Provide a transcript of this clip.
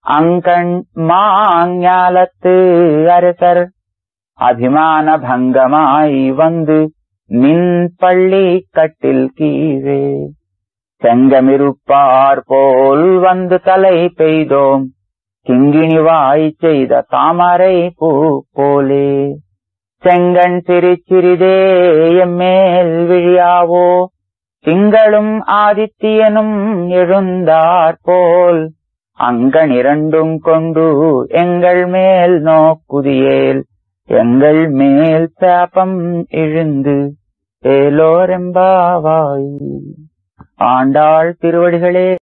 அங்கண் மாஞாலத்து அரசர் அபிமான பங்கமாய் வந்து நின் பள்ளி கட்டில் கீழே செங்கமிருப்பார் போல் வந்து தலை பெய்தோம் கிங்கிணிவாய் செய்த தாமரை பூ போலே செங்கண் சிறு சிறிதே எம்மேல் விழியாவோ திங்களும் ஆதித்தியனும் எழுந்தார் போல் அங்கன் இரண்டும் கொண்டு எங்கள் மேல் நோக்குதியேல் எங்கள் மேல் சாபம் எழுந்து ஏலோரெம்பாவாய் ஆண்டாள் திருவடிகளே